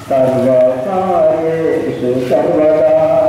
సర్వకార్యేషు సర్వదా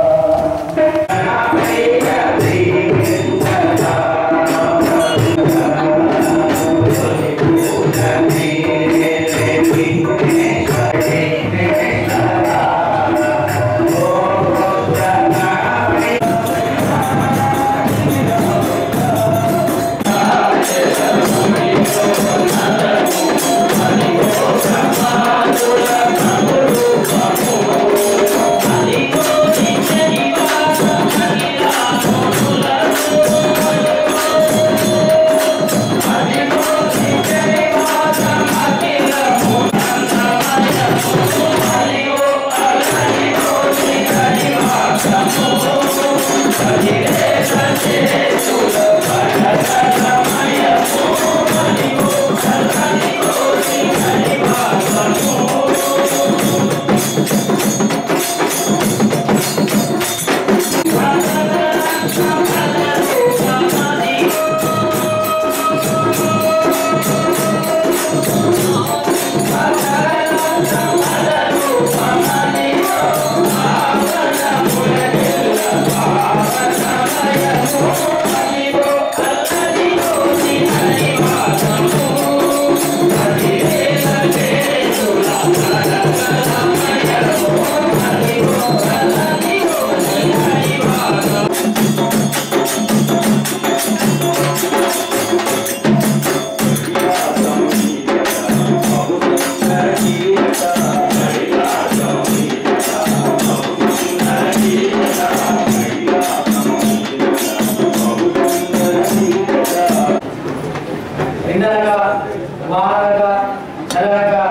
ఎండనగా వాననగా నెలనగా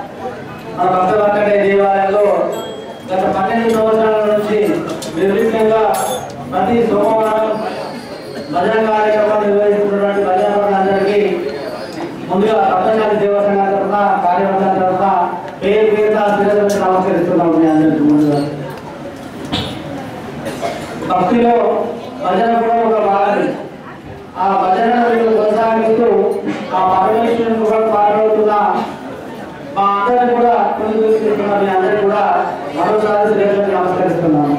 మన భక్తవక్కడే దేవాలయంలో గత పన్నెండు సంవత్సరాల నుంచి నిర్విఘ్నంగా ప్రతి సోమవారం భజన కార్యక్రమాలు నిర్వహిస్తున్నటువంటి భజనలందరికీ ముందుగా భక్తశాలి దేవస్థానం తరఫున కార్యవర్గం తరఫున పేరు పేరున శిరస్సు నమస్కరిస్తున్నాం మీ అందరికీ ముందుగా భక్తిలో భజన కూడా ఒక భాగం ఆ భజన మీరు కొనసాగిస్తూ ఆ పరమేశ్వరుని కూడా పాల్గొతున్న మా అందరిని కూడా ముందుకు తీసుకెళ్తున్న మీ అందరినీ కూడా మరోసారి శ్రేష్ఠకి నమస్కరిస్తున్నాను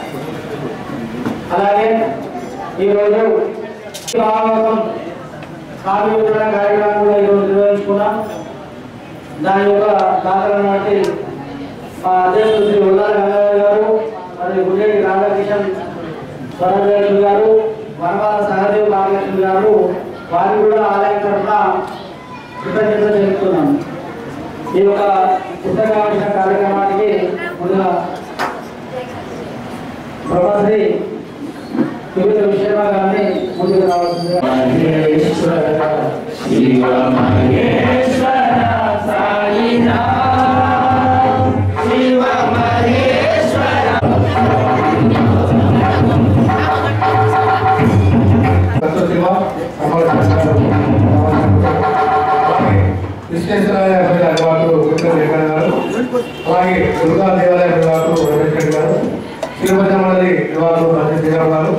అలాగే ఈరోజు భాగవతం కావ్య వితరణ కార్యక్రమం కూడా ఈరోజు నిర్వహించుకున్నాం దాని యొక్క దాఖలను బట్టి మా అధ్యక్షుడు శ్రీ ఉల్లాల గంగారావు గారు మరియు గుడ్డేటి రాధాకిషన్ స్వరంజయులు గారు వనవాల సహదేవ్ బాలకృష్ణ గారు వారు కూడా ఆలయం తరఫున కృతజ్ఞత తెలుపుతున్నాం ఈ యొక్క పుస్తకావిష్కరణ కార్యక్రమానికి ముందుగా ప్రభాశ్రీ వివిధ విషయాల గారిని ముందుకు రావాల్సిందిగా విశ్వేశ్వరాయ అలవాటు గుంటూరు వెంకన్న గారు అలాగే దుర్గా దేవాలయ నిర్వాహకులు రమేష్ గారు తిరుపతి మండలి నిర్వాహకులు రజత్ శ్రీరామ్ గారు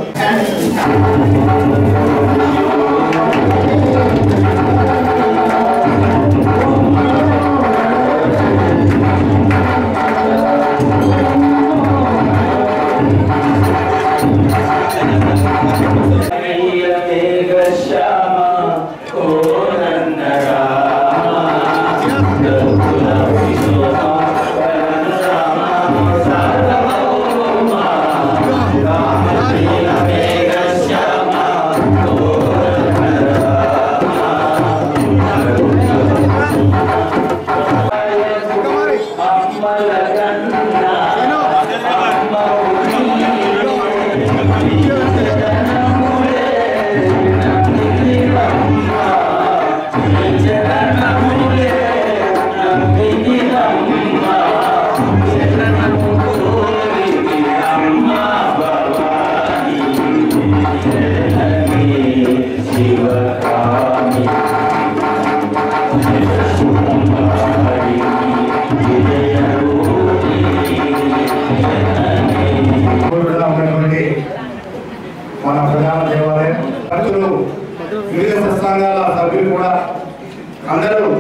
కోరుకుగా ఉన్నటువంటి మన ప్రధాన దేవాలయం భక్తులు వివిధ సంఘాల సభ్యులు కూడా అందరూ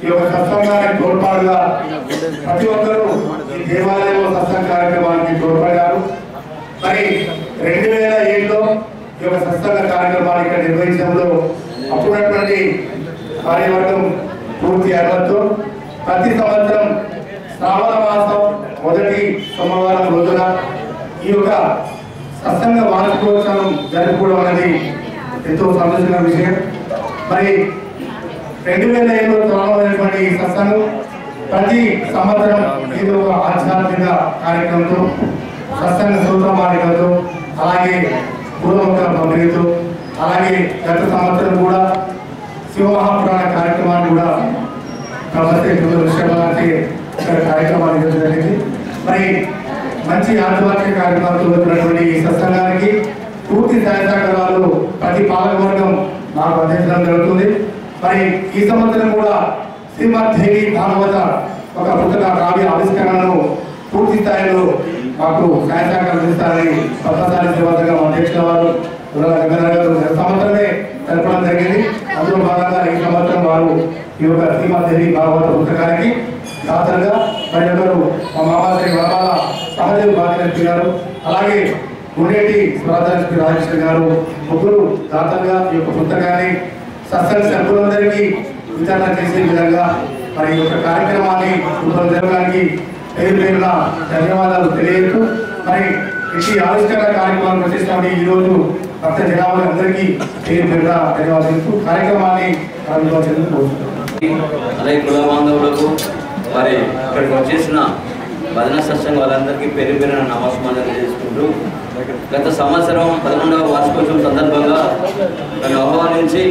ఈ యొక్క సత్సంగానికి తోడ్పాటుగా ప్రతి ఒక్కరూ ఈ దేవాలయంలో సత్సంగ కార్యక్రమానికి తోడ్పడ్డారు మరి రెండు వేల ఏడులో ఈ యొక్క సత్సంగ కార్యక్రమాన్ని ఇక్కడ నిర్వహించడంలో అప్పుడున్నటువంటి కార్యవర్గం పూర్తి అవ్వడంతో ప్రతి సంవత్సరం శ్రావణ మాసం మొదటి సోమవారం రోజున ఈ యొక్క సత్సంగ వార్షికోత్సవం జరుపుకోవడం అనేది ఎంతో సంతోషకర విషయం మరి రెండు వేల ఏడులో ప్రారంభమైనటువంటి ఈ సత్సంగం ప్రతి సంవత్సరం ఏదో ఒక ఆధ్యాత్మిక కార్యక్రమంతో సత్సంగ సూత్రమాలికలతో అలాగే పూర్వముఖ పంపిణీతో అలాగే గత సంవత్సరం కూడా శివమహాపురాణ కార్యక్రమాన్ని కూడా నమస్తే విషయాలకి ఇక్కడ కార్యక్రమాలు నిర్వహించడం జరిగింది మరి మంచి ఆధ్యాత్మిక కార్యక్రమాలతో వచ్చినటువంటి ఈ సత్సంగానికి పూర్తి సహాయ సహకారాలు ప్రతి పాలకవర్గం మాకు అందించడం జరుగుతుంది మరి ఈ సంవత్సరం కూడా శ్రీమద్ దేవి భాగవత ఒక పుస్తక కావ్య ఆవిష్కరణను పూర్తి స్థాయిలో మాకు సహాయ సహకారం అందిస్తారని పద్మశాలి సేవాసంఘం అధ్యక్షుల వారు ఉర్రల గంగాధర్ గారు గత సంవత్సరమే తెలపడం జరిగింది అందులో భాగంగా ఈ సంవత్సరం వారు ఈ యొక్క శ్రీమదేవి భాగవత పుస్తకానికి దాతలుగా మరి ఒకరు మా మామాశ్రీ వరమాల సహదేవ్ భాగ్యలక్ష్మి గారు అలాగే గుండేటి స్వరాజలక్ష్మి రాజకృష్ణ గారు ముగ్గురు దాతలుగా ఈ యొక్క పుస్తకాన్ని సత్సంగ సభ్యులందరికీ వితరణ చేసే విధంగా మరి ఈ యొక్క కార్యక్రమాన్ని రూపొందించడానికి పేరు పేరున ధన్యవాదాలు తెలియజేస్తూ మరి ఇట్టి ఆవిష్కరణ కార్యక్రమం ప్రతిష్టమని ఈ రోజు భక్త జనాభా అందరికీ పేరు పేరున ధన్యవాదాలు కార్యక్రమాన్ని ప్రారంభించాలని కోరుతున్నాను అలాగే కుల బాంధవులకు మరి ఇక్కడికి వచ్చేసిన భజన సత్సంగం వాళ్ళందరికీ పేరు పేరున నమస్కారం చేసుకుంటూ గత సంవత్సరం పదకొండవ వార్షికోత్సవం సందర్భంగా నన్ను ఆహ్వానించి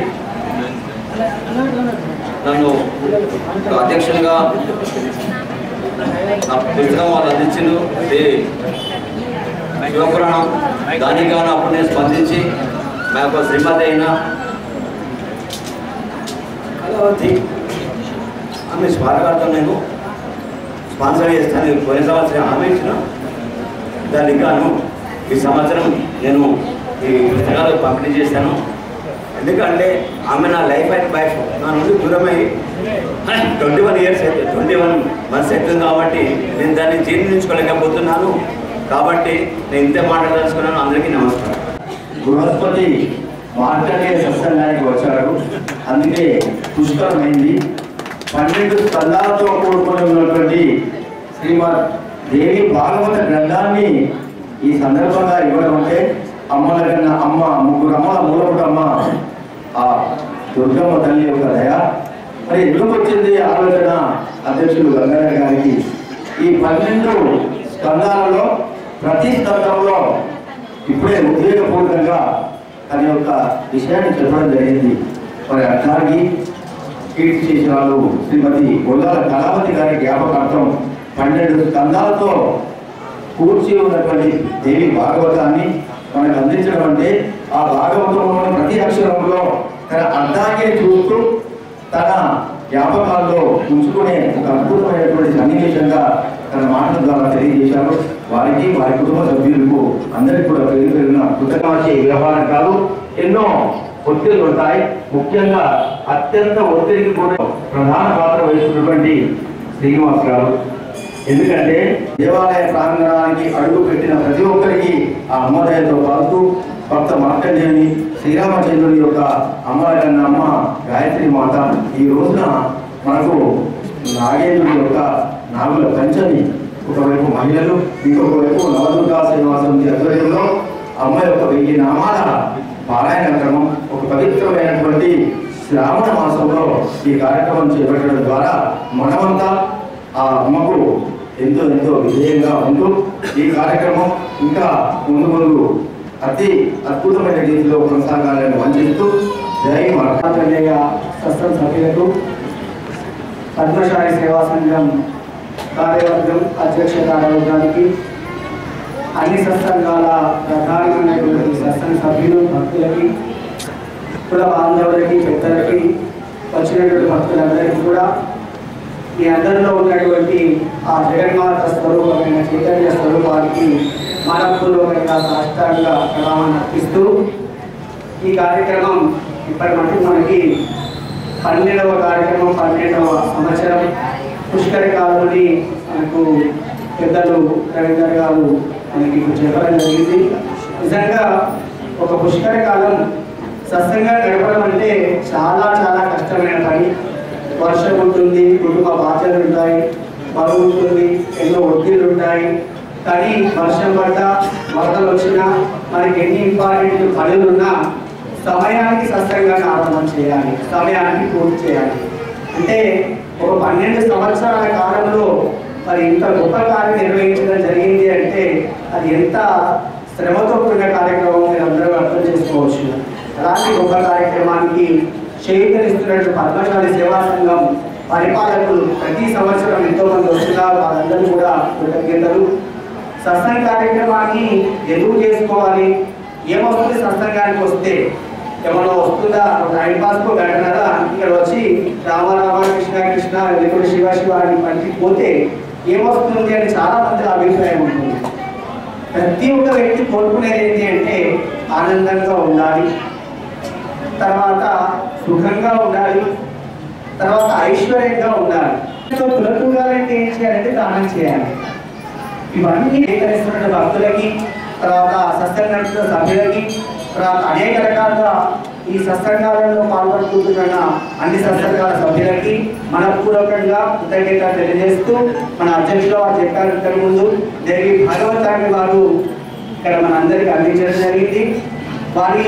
నన్ను ఒక అధ్యక్షునిగా నా పుస్తకం వాళ్ళు అందించిండు ఇది శివపురాణం దానికి గాను అప్పుడు నేను స్పందించి మా యొక్క శ్రీమతి అయిన కళావతి ఆమె స్వాగతం నేను స్పాన్సర్ చేస్తాను నేను పోయిన సంవత్సరం హామీ ఇచ్చిన దానికి గాను ఈ సంవత్సరం నేను ఈ పుస్తకాలు పంపిణీ చేశాను ఎందుకంటే ఆమె నా లైఫ్ అండ్ వైఫ్ నా నుండి దూరమై ట్వంటీ వన్ ఇయర్స్ అయితే ట్వంటీ వన్ మంత్స్ అవుతుంది కాబట్టి నేను దాన్ని జీర్ణించుకోలేకపోతున్నాను కాబట్టి నేను ఇంతే మాట్లాడదలుచుకున్నాను అందరికీ నమస్కారం బృహస్పతి మార్కండేయ సత్సంగానికి వచ్చాడు అందుకే పుష్కరమైంది పన్నెండు స్కందాలతో కూడుకొని ఉన్నటువంటి శ్రీమద్ దేవి భాగవత గ్రంథాన్ని ఈ సందర్భంగా ఇవ్వడం అంటే అమ్మల కన్నా అమ్మ ముగ్గురు అమ్మల మూలపుటమ్మ ఆ దుర్గమ్మ తల్లి యొక్క దయ మరి ఎందుకు వచ్చింది ఆలోచన అధ్యక్షులు గంగారావు గారికి ఈ పన్నెండు స్కందాలలో ప్రతి స్కందంలో ఇప్పుడే ఉద్వేగపూర్వకంగా తన యొక్క విషయాన్ని చెప్పడం జరిగింది మరి అట్లాగే కీర్తి చేసిన వాళ్ళు శ్రీమతి గొల్లాల కళావతి గారి జ్ఞాపకార్థం పన్నెండు స్కందాలతో కూర్చి ఉన్నటువంటి దేవి భాగవతాన్ని మనకు అందించడం అంటే ఆ భాగవతంలోని ప్రతి అక్షరంలో తన అర్థాన్ని చూస్తూ తన జ్ఞాపకాల్లో ఉంచుకునే ఒక అద్భుతమైనటువంటి సన్నివేశంగా తన మాటల ద్వారా తెలియజేశారు వారికి వారి కుటుంబ సభ్యులకు అందరికీ కూడా పేరు పేరున కృతజ్ఞాచి వ్యవహారం కాదు ఎన్నో ఒత్తిళ్లు ఉంటాయి ముఖ్యంగా అత్యంత ఒత్తిడికి కూడా ప్రధాన పాత్ర వహిస్తున్నటువంటి శ్రీనివాస్ గారు ఎందుకంటే దేవాలయ ప్రాంగణానికి అడుగు పెట్టిన ప్రతి ఒక్కరికి ఆ అమ్మదయతో పాటు భక్త మార్కండేయుని శ్రీరామచంద్రుని యొక్క అమ్మల కన్నా అమ్మ గాయత్రి మాత ఈ రోజున మనకు నాగేంద్రుని యొక్క నాగుల పంచమి ఒకవైపు మహిళలు ఇంకొక వైపు నవదుర్గా శ్రీనివాసం ఆధ్వర్యంలో అమ్మ యొక్క వెయ్యి నామాల పారాయణ క్రమం ఒక పవిత్రమైనటువంటి శ్రావణ మాసంలో ఈ కార్యక్రమం చేపట్టడం ద్వారా మనమంతా ఆ అమ్మకు ఎంతో ఎంతో విధేయంగా ఉంటూ ఈ కార్యక్రమం ఇంకా ముందు ముందు అతి అద్భుతమైన రీతిలో కొనసాగాలని వంచిస్తూ జై మార్కండేయ సత్సంగ సభ్యులకు పద్మశాలి సేవా సంఘం కార్యవర్గం అధ్యక్ష కార్యవర్గానికి అన్ని సత్సంగాల ప్రధానమైనటువంటి సత్సంగ సభ్యులు భక్తులకి కుల బాంధవులకి పెద్దలకి వచ్చినటువంటి భక్తులందరికీ కూడా మీ అందరిలో ఉన్నటువంటి ఆ జగన్మాత స్వరూపమైన చైతన్య స్వరూపానికి మనపూర్వకంగా సాష్టాంగ ప్రణామాన్ని అర్పిస్తూ ఈ కార్యక్రమం ఇప్పటి మటుకు మనకి పన్నెండవ కార్యక్రమం పన్నెండవ సంవత్సరం పుష్కర కాలని మనకు పెద్దలు రవీంద్ర గారు మనకి ఇప్పుడు చెప్పడం జరిగింది నిజంగా ఒక పుష్కర కాలం సస్యంగా గడపడం అంటే చాలా చాలా కష్టమైన పని వర్షం ఉంటుంది కుటుంబ బాధ్యతలు ఉంటాయి బరువు ఉంటుంది ఎన్నో ఒత్తిళ్ళు ఉంటాయి కానీ వర్షం పడ్డా వరదలు వచ్చినా మనకి ఎన్ని ఇంపార్టెంట్ పనులు ఉన్నా సమయానికి సస్యంగా ఆరంభం చేయాలి సమయానికి పూర్తి చేయాలి అంటే ఒక పన్నెండు సంవత్సరాల కాలంలో మరి ఇంత గొప్ప కార్యం నిర్వహించడం జరిగింది అంటే అది ఎంత శ్రమతో కూడిన కార్యక్రమం మీరు అందరూ అర్థం చేసుకోవచ్చు అలాంటి గొప్ప కార్యక్రమానికి చేయుతనిస్తున్నట్టు పద్మశాలి సేవా సంఘం పరిపాలకులు ప్రతి సంవత్సరం ఎంతో మంది వస్తున్నారు వాళ్ళందరూ కూడా కృతజ్ఞతలు సత్సంగ కార్యక్రమాన్ని ఎందుకు చేసుకోవాలి ఏమవుతుంది సత్సంగానికి వస్తే ఏమన్నా వస్తుందా టైం పాస్ కో గంటన్నర ఇక్కడ వచ్చి రామ రామ కృష్ణ కృష్ణ లేకుంటే శివ శివ అని పనికి పోతే ఏమొస్తుంది అని చాలా మంది అభిప్రాయం ఉంటుంది ప్రతి ఒక్క వ్యక్తి కోరుకునేది ఏంటి అంటే ఆనందంగా ఉండాలి తర్వాత సుఖంగా ఉండాలి తర్వాత ఐశ్వర్యంగా ఉండాలి సో కులకూడాలంటే ఏం చేయాలంటే దానం చేయాలి ఇవన్నీ స్వీకరిస్తున్న భక్తులకి తర్వాత సత్సంగ సభ్యులకి తర్వాత అనేక రకాలుగా ఈ సత్సంగాలలో పాల్గొంటున్న అన్ని సత్సంగాల సభ్యులకి మనపూర్వకంగా కృతజ్ఞత తెలియజేస్తూ మన అధ్యక్షులు వారు చెప్పారు ఇంతకు ముందు దేవి భగవతాన్ని వారు ఇక్కడ మన అందరికీ అందించడం జరిగింది వారి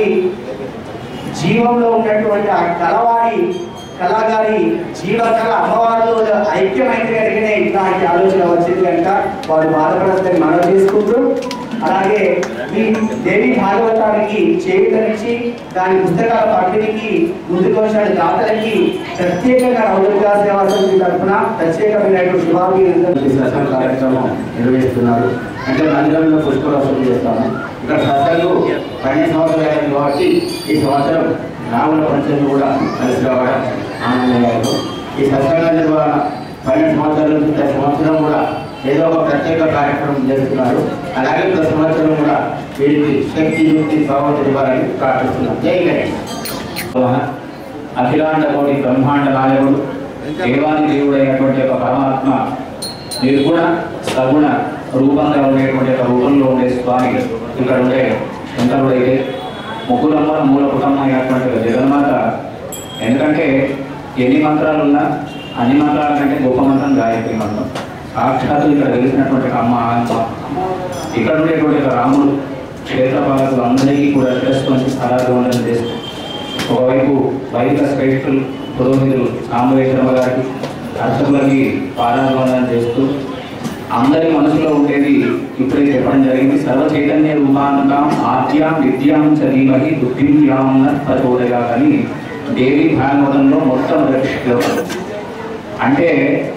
జీవంలో ఉన్నటువంటి ఆ కలవారి కళాగారి జీవకళ అమ్మవారిలో ఐక్యమైంది కనుకనే ఇట్లాంటి ఆలోచన వచ్చింది కనుక వారు బాధపడద్దని మనం చేసుకుంటూ అలాగే ఈ దేవి భాగవతానికి చేయుతనిచ్చి దాని పుస్తకాల పంపిణీకి ముందుకు వచ్చిన దాతలకి ప్రత్యేకంగా రౌద్రగా సేవా సమితి తరఫున ప్రత్యేకమైనటువంటి శుభాభినందనలు ఈ సత్సంగ కార్యక్రమం నిర్వహిస్తున్నారు అంటే మందిరంలో పుష్కర వసూలు చేస్తాము ఇక్కడ సత్సంగు పన్నెండు సంవత్సరాలు అయింది కాబట్టి ఈ సంవత్సరం రాముల పంచమి కూడా కలిసి రావడం ఆనందంగా ఈ సత్సంగ నిర్వహణ పన్నెండు సంవత్సరాల నుంచి ప్రతి సంవత్సరం కూడా ఏదో ఒక ప్రత్యేక కార్యక్రమం చేస్తున్నారు అలాగే ప్రతి సంవత్సరం కూడా వీరికి శక్తి యుక్తి భగవంతుడి వారిని ప్రార్థిస్తున్నాం జై గణేష్ అఖిలాండ కోటి బ్రహ్మాండ నాయకుడు దేవాది దేవుడైనటువంటి ఒక పరమాత్మ నిర్గుణ సగుణ రూపంగా ఉండేటువంటి ఒక రూపంలో ఉండే స్వామి ఇక్కడ ఉండే శంకరుడైతే ముగ్గురమ్మల మూల కుటుంబం అయినటువంటి ఒక జగన్మాత ఎందుకంటే ఎన్ని మంత్రాలు ఉన్నా అన్ని మంత్రాల కంటే గొప్ప మంత్రం గాయత్రి మంత్రం సాక్షాత్తు ఇక్కడ వెలిసినటువంటి ఒక అమ్మ ఆత్మ ఇక్కడ ఉండేటువంటి ఒక రాముడు క్షేత్రపాలకులు అందరికీ కూడా శ్రేష్ఠ స్థలాలు ఉండడం చేస్తూ ఒకవైపు వైదిక శ్రేష్ఠులు పురోహితులు సాంబవేశ్వరమ్మ గారికి అర్చకులకి పారాధనం చేస్తూ అందరి మనసులో ఉండేది ఇప్పుడే చెప్పడం జరిగింది సర్వ చైతన్య రూపాంతం ఆద్యాం విద్యాం చదీమహి బుద్ధిం ప్రచోదగా అని దేవి భాగవతంలో మొట్టమొదటి శ్లోకం అంటే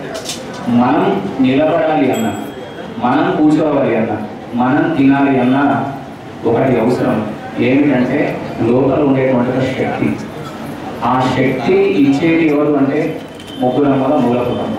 మనం నిలబడాలి అన్న మనం కూర్చోవాలి అన్న మనం తినాలి అన్న ఒకటి అవసరం ఏమిటంటే లోపల ఉండేటువంటి ఒక శక్తి ఆ శక్తి ఇచ్చేది ఎవరు అంటే ముగ్గురమ్మల మూలపురమ్మ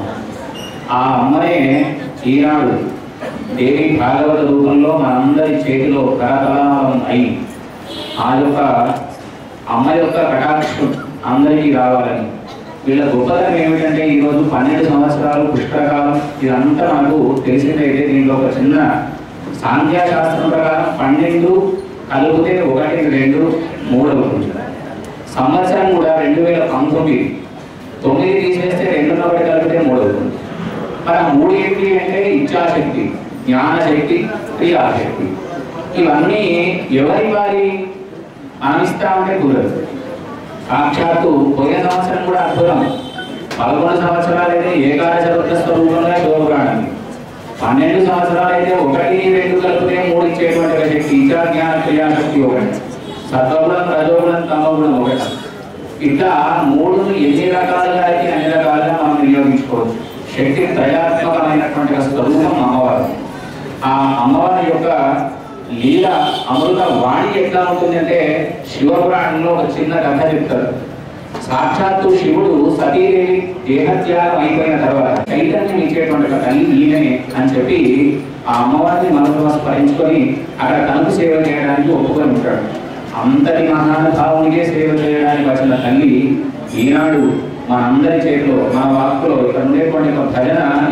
ఆ అమ్మనే ఈనాడు దేవి భాగవత రూపంలో మనందరి చేతిలో కరకలాలం అయి ఆ యొక్క అమ్మ యొక్క కటాక్షం అందరికీ రావాలని వీళ్ళ గొప్పతనం ఏమిటంటే ఈరోజు పన్నెండు సంవత్సరాలు పుష్కరకాలం ఇదంతా మనకు తెలిసిందైతే దీంట్లో ఒక చిన్న సాంఖ్యాశాస్త్రం ప్రకారం పన్నెండు కలిపితే ఒకటి రెండు మూడు అవుతుంది సంవత్సరం కూడా రెండు వేల పంతొమ్మిది తొమ్మిది తీసేస్తే రెండు ఒకటి కలిపితే మూడు అవుతుంది మరి ఆ మూడు ఏంటి అంటే ఇచ్ఛాశక్తి జ్ఞానశక్తి క్రియాశక్తి ఇవన్నీ ఎవరి వారి ఆనిస్తా ఉంటే కుదరదు సాక్షాత్తు పోయిన సంవత్సరం కూడా అద్భుతం పదకొండు సంవత్సరాలు అయితే ఏకాదశ రుద్ర స్వరూపంగా శివపురాణం పన్నెండు సంవత్సరాలు అయితే ఒకటి రెండు కలిపితే మూడు ఇచ్చేటువంటి ఒక శక్తి ఇచ్చా జ్ఞాన క్రియాశక్తి ఒకటి సత్వగుణం రజోగుణం తమగుణం ఒకటి ఇట్లా మూడును ఎన్ని రకాలుగా అయితే అన్ని రకాలుగా మనం వినియోగించుకోవచ్చు శక్తి త్రయాత్మకమైనటువంటి ఒక స్వరూపం అమ్మవారు ఆ అమ్మవారి యొక్క లీల అమృత వాణి ఎట్లా ఉంటుందంటే శివపురాణంలో ఒక చిన్న కథ చెప్తారు సాక్షాత్తు శివుడు సతీదేవి దేహత్యాగం అయిపోయిన తర్వాత చైతన్యం ఇచ్చేటువంటి ఒక తల్లి ఈయననే అని చెప్పి ఆ అమ్మవారిని మనసులో స్మరించుకొని అక్కడ తనకు సేవ చేయడానికి ఒప్పుకొని ఉంటాడు అంతటి మహానుభావునికే సేవ చేయడానికి వచ్చిన తల్లి ఈనాడు మనందరి చేతిలో మన వాక్కులో ఇక్కడ ఉండేటువంటి ఒక భజన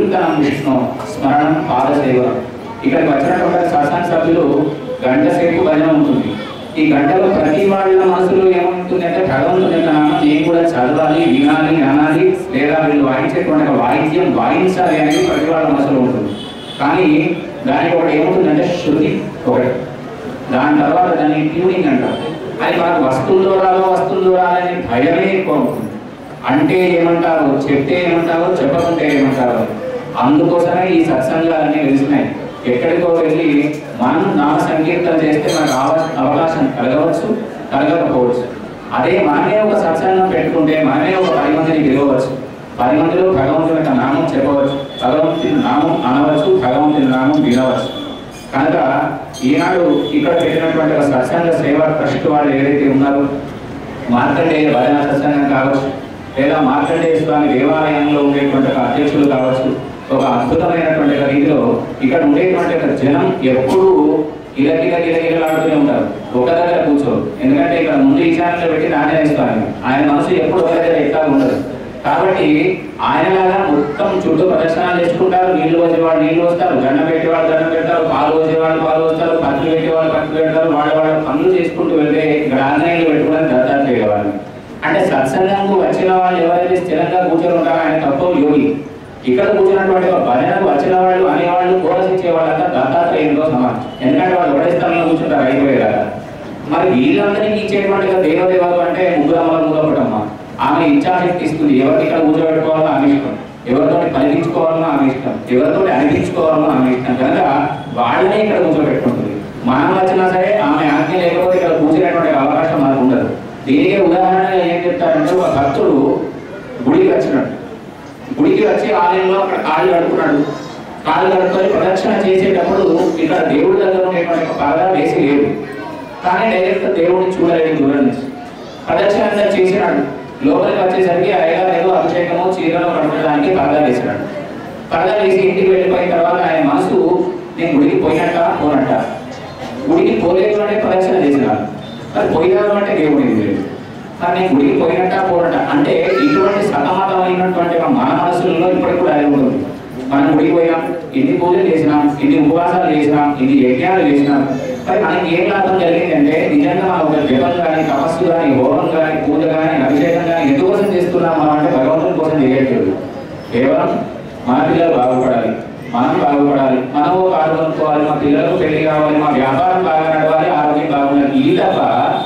సంకీర్తనం విష్ణు స్మరణం పాదసేవ ఇక్కడికి వచ్చినటువంటి శాసన సభ్యులు గంట సేపు భజన ఉంటుంది ఈ గంటలో ప్రతి వాళ్ళ మనసులో ఏముంటుంది అంటే భగవంతుని యొక్క నామం నేను కూడా చదవాలి వినాలి అనాలి లేదా వీళ్ళు వాయించేటువంటి ఒక వాయిద్యం వాయించాలి అనేది ప్రతి వాళ్ళ మనసులో ఉంటుంది కానీ దానికి ఒకటి ఏముంటుందంటే శృతి ఒకటి దాని తర్వాత దాన్ని ట్యూనింగ్ అంటారు అది మనకు వస్తువులు రాలో వస్తువులు రాలని భయమే ఎక్కువ ఉంటుంది అంటే ఏమంటారు చెప్తే ఏమంటారో చెప్పకుంటే ఏమంటారో అందుకోసమే ఈ సత్సంగాలన్నీ వెలిసినాయి ఎక్కడికో వెళ్ళి మనం నామ సంకీర్తన చేస్తే మనకు ఆవ- అవకాశం కలగవచ్చు కలగకపోవచ్చు అదే మనమే ఒక సత్సంగం పెట్టుకుంటే మనమే ఒక పది మందిని పిలవచ్చు పది మందిలో భగవంతుని యొక్క నామం చెప్పవచ్చు భగవంతుని నామం అనవచ్చు భగవంతుని నామం వినవచ్చు కనుక ఈనాడు ఇక్కడ పెట్టినటువంటి ఒక సత్సంగ సేవ ట్రస్ట్ వాళ్ళు ఏదైతే ఉన్నారో మార్కండేయ భజన సత్సంగం కావచ్చు లేదా మార్కండేయ స్వామి దేవాలయంలో ఉండేటువంటి ఒక అధ్యక్షులు కావచ్చు ఒక అద్భుతమైనటువంటి ఒక రీతిలో ఇక్కడ ఉండేటువంటి ఒక జనం ఎప్పుడూ గిలగిల గిలగిలలాడుతూనే ఉంటారు ఒక దగ్గర కూర్చోరు ఎందుకంటే ఇక్కడ ముందు ఈ ఛానల్లో పెట్టి ఆంజనేయ స్వామి ఆయన మనసు ఎప్పుడు ఒక దగ్గర ఎట్లా ఉండదు కాబట్టి ఆయనలాగా మొత్తం చుట్టూ ప్రదర్శనాలు చేసుకుంటారు నీళ్లు వచ్చేవాళ్ళు నీళ్లు వస్తారు దండం పెట్టేవాళ్ళు దండం పెడతారు పాలు వచ్చేవాళ్ళు పాలు వస్తారు పత్తులు పెట్టేవాళ్ళు పత్తులు పెడతారు వాళ్ళ వాళ్ళ పనులు చేసుకుంటూ వెళ్తే ఇక్కడ ఆంజనేయులు పెట్టుకుని దత్తాత్రేయ వాళ్ళు అంటే సత్సంగంకు వచ్చిన వాళ్ళు ఎవరైతే స్థిరంగా కూర్చొని ఉంటారో ఆయన తప్ప యోగి ఇక్కడ కూర్చున్నటువంటి ఒక భజనకు వచ్చిన వాళ్ళు అనేవాళ్ళు కోరసించే వాళ్ళంతా దత్తాత్రేయంతో సమానం ఎందుకంటే వాళ్ళు ఒకటే స్థలంలో కూర్చుంటారు అయిపోయేదాకా మరి వీళ్ళందరికీ ఇచ్చేటువంటి ఒక దేవదేవత అంటే ముగ్గురమ్మల మూలపటమ్మ ఆమె ఇచ్చాశక్తి ఇస్తుంది ఎవరికి ఇక్కడ కూర్చోబెట్టుకోవాలో ఆమె ఇష్టం ఎవరితో కలిగించుకోవాలనో ఆమె ఇష్టం ఎవరితో అనిపించుకోవాలనో ఆమె ఇష్టం కనుక వాళ్ళనే ఇక్కడ కూర్చోబెట్టుకుంటుంది మనం వచ్చినా సరే ఆమె ఆజ్ఞ లేకపోతే ఇక్కడ కూర్చునేటువంటి అవకాశం మనకు ఉండదు దీనికి ఉదాహరణగా ఏం చెప్తారంటే ఒక భక్తుడు గుడికి వచ్చినాడు గుడికి వచ్చి ఆలయంలో అక్కడ కాళ్ళు కడుక్కున్నాడు కాళ్ళు కడుక్కొని ప్రదక్షిణ చేసేటప్పుడు ఇక్కడ దేవుడి దగ్గర ఉండేటువంటి ఒక పరదా వేసి లేదు కానీ డైరెక్ట్ దేవుడిని చూడలేడు దూరం నుంచి ప్రదక్షిణ అంతా చేసినాడు లోపలికి వచ్చేసరికి అయ్యగారు ఏదో అభిషేకము చీరలో కడుకోవడానికి పరదా వేసినాడు పరదా వేసి ఇంటికి వెళ్ళిపోయిన తర్వాత ఆయన మనసు నేను గుడికి పోయినట్ట పోనట్ట గుడికి పోలేదు అంటే ప్రదక్షిణ చేసినాడు మరి పోయినాడు అంటే దేవుడికి లేదు మరి నేను గుడికి పోయినట్ట పోనట్ట అంటే ఇటువంటి సతమతమైనటువంటి ఒక మన మనసుల్లో ఇప్పటికి కూడా అది ఉంటుంది మనం గుడికి పోయినాం ఇన్ని పూజలు చేసినాం ఇన్ని ఉపవాసాలు చేసినాం ఇన్ని యజ్ఞాలు చేసినాం మరి మనకి ఏం లాభం జరిగిందంటే నిజంగా మనం ఒక జపం కానీ తపస్సు కానీ హోమం కానీ పూజ కానీ అభిషేకం కానీ ఎందుకోసం చేస్తున్నాం మనం అంటే భగవంతుని కోసం చేయట్లేదు కేవలం మన పిల్లలు బాగుపడాలి మనం బాగుపడాలి మనం ఒక కారు కొనుక్కోవాలి మా పిల్లలకు పెళ్లి కావాలి మా వ్యాపారం బాగా నడవాలి ఆరోగ్యం బాగుండాలి ఇది తప్ప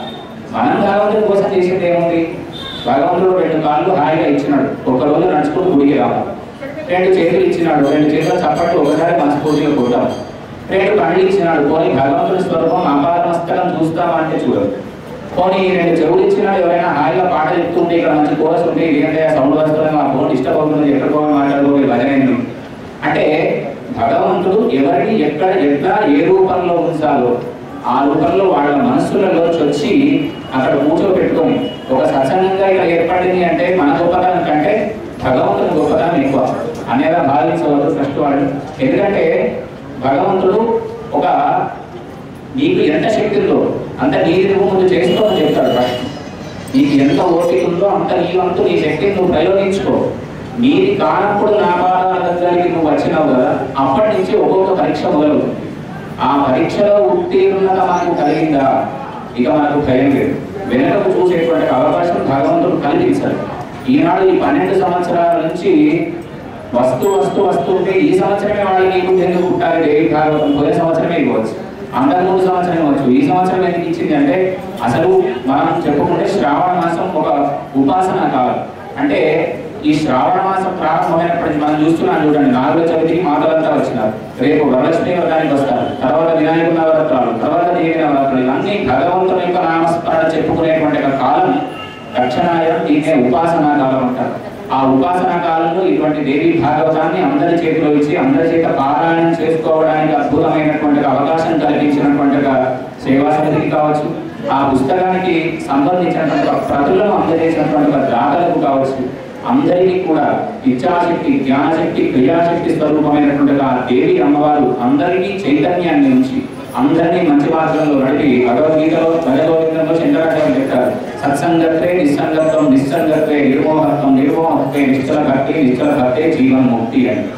మనం భగవంతుని కోసం చేసేది ఏముంది భగవంతుడు రెండు కాళ్ళు హాయిగా ఇచ్చినాడు ఒక రోజు నడుచుకుంటూ గుడికి రావాలి రెండు చేతులు ఇచ్చినాడు రెండు చేతులు చప్పట్లు ఒకసారి మనస్ఫూర్తిగా కొట్టాం రెండు కళ్ళు ఇచ్చినాడు పోనీ భగవంతుని స్వరూపం అపారమస్తకం చూస్తామంటే చూడదు పోనీ ఈ రెండు చెవులు ఇచ్చినాడు ఎవరైనా హాయిగా పాట చెప్తుంటే ఇక్కడ మంచి కోర్స్ ఉంటే ఇదేంటే సౌండ్ వస్తుంది మా ఫోన్ డిస్టర్బ్ అవుతుంది ఎక్కడ పోయి మాట్లాడుకోవాలి భజనైంది అంటే భగవంతుడు ఎవరిని ఎక్కడ ఎట్లా ఏ రూపంలో ఉంచాలో ఆ రూపంలో వాళ్ళ మనస్సులలో వచ్చి అక్కడ కూర్చోబెట్టుకొని ఒక సత్సంగంగా ఇక్కడ ఏర్పడింది అంటే మన గొప్పతనం కంటే భగవంతుని గొప్పతనం ఎక్కువ అనేలా భావించవద్దు ఫస్ట్ వాళ్ళు ఎందుకంటే భగవంతుడు ఒక నీకు ఎంత శక్తి ఉందో అంత నీది నువ్వు ముందు చేసుకోమని చెప్తాడు ఫస్ట్ నీకు ఎంత ఓపిక ఉందో అంత నీ వంతు నీ శక్తిని నువ్వు ప్రయోగించుకో నీది కానప్పుడు నా పాదాల దగ్గరికి నువ్వు వచ్చినావు కదా అప్పటి నుంచి ఒక్కొక్క పరీక్ష మొదలవుతుంది ఆ పరీక్షలో ఉత్తీర్ణత మనకు కలిగిందా ఇక మనకు భయం లేదు వెనకకు చూసేటువంటి అవకాశం భగవంతుడు కలిగించాడు ఈనాడు ఈ పన్నెండు సంవత్సరాల నుంచి వస్తు వస్తు వస్తు ఉంటే ఈ సంవత్సరమే వాళ్ళకి నీకు ఎందుకు పుట్టాలి దేవి భాగవతం పోయిన సంవత్సరమే ఇవ్వచ్చు అంతకు ముందు సంవత్సరం ఇవ్వచ్చు ఈ సంవత్సరం ఎందుకు ఇచ్చింది అంటే అసలు మనం చెప్పుకుంటే శ్రావణ మాసం ఒక ఉపాసన కాలం అంటే ఈ శ్రావణ మాసం ప్రారంభమైనప్పటికీ మనం చూస్తున్నాం చూడండి నాలుగో చవితికి మాతలంతా వచ్చినారు రేపు వరలక్ష్మి వ్రతానికి వస్తారు తర్వాత వినాయక నవరాత్రాలు తర్వాత దేవి నవరాత్రులు ఇవన్నీ భగవంతుని యొక్క నామస్మరణ చెప్పుకునేటువంటి ఒక కాలం దక్షిణాయనం దీన్నే ఉపాసనా కాలం అంటారు ఆ ఉపాసనా కాలంలో ఇటువంటి దేవి భాగవతాన్ని అందరి చేతిలో ఇచ్చి అందరి చేత పారాయణం చేసుకోవడానికి అద్భుతమైనటువంటి ఒక అవకాశం కల్పించినటువంటి ఒక సేవా సమితికి కావచ్చు ఆ పుస్తకానికి సంబంధించినటువంటి ఒక ప్రతులను అందజేసినటువంటి ఒక దాతలకు కావచ్చు అందరికీ కూడా ఇచ్ఛాశక్తి జ్ఞానశక్తి క్రియాశక్తి స్వరూపమైనటువంటి ఆ దేవి అమ్మవారు అందరికీ చైతన్యాన్ని ఉంచి అందరినీ మంచి మార్గంలో నడిపి భగవద్గీతలో భగవద్గీతంలో శంకరాచార్య చెప్తారు సత్సంగత్వే నిస్సంగత్వం నిస్సంగత్వే నిర్మోహత్వం నిర్మోహత్వే నిశ్చల భక్తి నిశ్చల భక్తే జీవన్ ముక్తి అని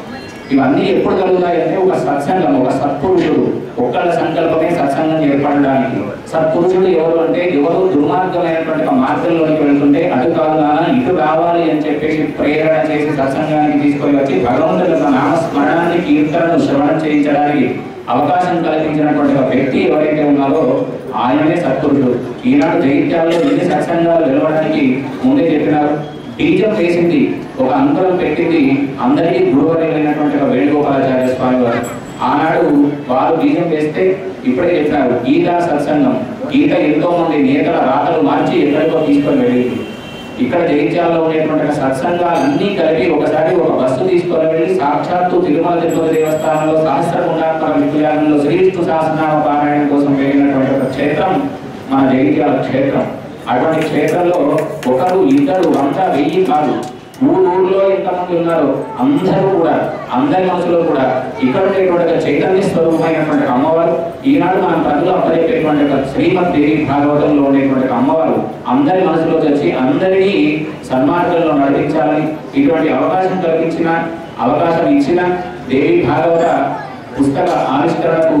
ఇవన్నీ ఎప్పుడు కలుగుతాయంటే ఒక సత్సంగం ఒక సత్పురుషుడు ఒక్కళ్ళ సంకల్పమే సత్సంగం ఏర్పడడానికి సత్పురుషుడు ఎవరు అంటే ఎవరు దుర్మార్గమైనటువంటి ఒక మార్గంలోకి వెళ్తుంటే అటు కాదు నాన్న ఇటు రావాలి అని చెప్పేసి ప్రేరణ చేసి సత్సంగానికి తీసుకొని వచ్చి భగవంతుడి యొక్క నామస్మరణాన్ని కీర్తనను శ్రవణం చేయించడానికి అవకాశం కల్పించినటువంటి ఒక వ్యక్తి ఎవరైతే ఉన్నారో ఆయననే సత్పురుషుడు ఈనాడు జైత్యాల్లో ఎన్ని సత్సంగాలు వెలవడానికి ముందే చెప్పినారు బీజం వేసింది ఒక అంకురం పెట్టింది అందరికీ గురువరైనటువంటి ఒక వేణుగోపాలాచార్య స్వామి వారు ఆనాడు వారు బీజం వేస్తే ఇప్పుడే చెప్పినారు గీతా సత్సంగం గీత ఎంతో మంది నేతల రాతలు మార్చి ఎక్కడికో తీసుకొని వెళ్ళింది ఇక్కడ జైత్యాల్లో ఉండేటువంటి ఒక సత్సంగాలన్నీ కలిపి ఒకసారి ఒక బస్సు తీసుకొని వెళ్ళి సాక్షాత్తు తిరుమల తిరుపతి దేవస్థానంలో సహస్ర గుండాత్మక విద్యాలయంలో శ్రీవిష్ణు సహస్రనామ పారాయణ కోసం వెళ్ళినటువంటి ఒక క్షేత్రం మన జైత్యాల క్షేత్రం అటువంటి క్షేత్రంలో ఒకరు ఇద్దరు వంద వెయ్యి కాదు ఊరు ఊర్లో ఎంతమంది ఉన్నారో అందరూ కూడా అందరి మనసులో కూడా ఇక్కడ ఉండేటువంటి ఒక చైతన్య స్వరూపమైనటువంటి అమ్మవారు ఈనాడు మనం ప్రజలు అప్పచెప్పేటువంటి ఒక శ్రీమద్ దేవి భాగవతంలో ఉండేటువంటి ఒక అమ్మవారు అందరి మనసులోకి వచ్చి అందరినీ సన్మార్గంలో నడిపించాలని ఇటువంటి అవకాశం కల్పించిన అవకాశం ఇచ్చిన దేవి భాగవత పుస్తక ఆవిష్కరణకు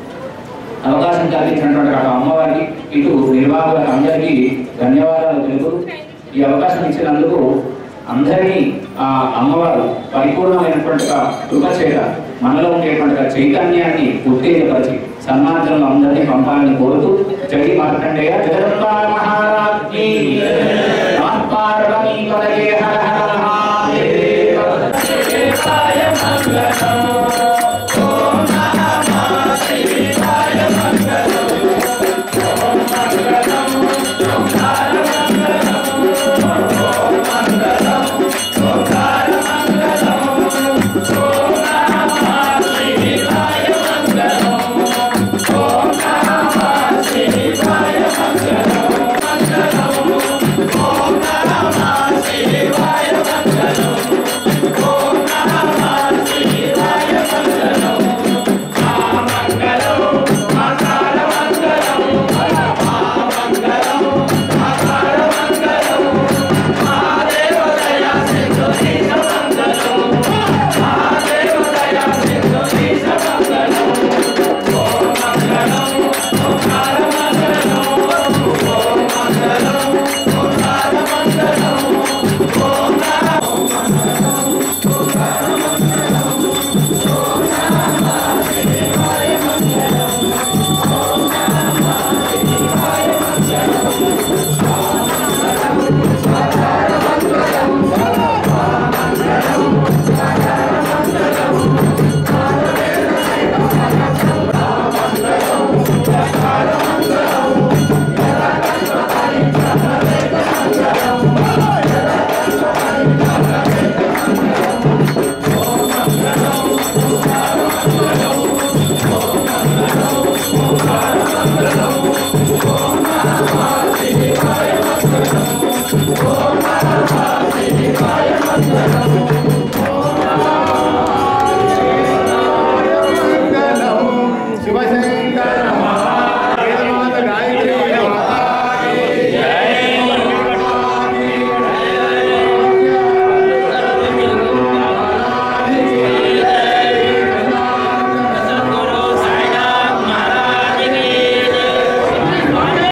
అవకాశం కల్పించినటువంటి ఒక అమ్మవారికి ఇటు నిర్వాహకులకు అందరికీ ధన్యవాదాలు తెలుపు ఈ అవకాశం ఇచ్చినందుకు అందరినీ ఆ అమ్మవారు పరిపూర్ణమైనటువంటి ఒక కృపచేత మనలో ఉండేటువంటి ఒక చైతన్యాన్ని ఉత్తేజపరిచి సన్మార్గంలో అందరినీ పంపాలని కోరుతూ జై మార్కండేయ జగదంబా మహారాజ్ఞి నమః పార్వతీ పదయే హర హర మహాదేవ Thank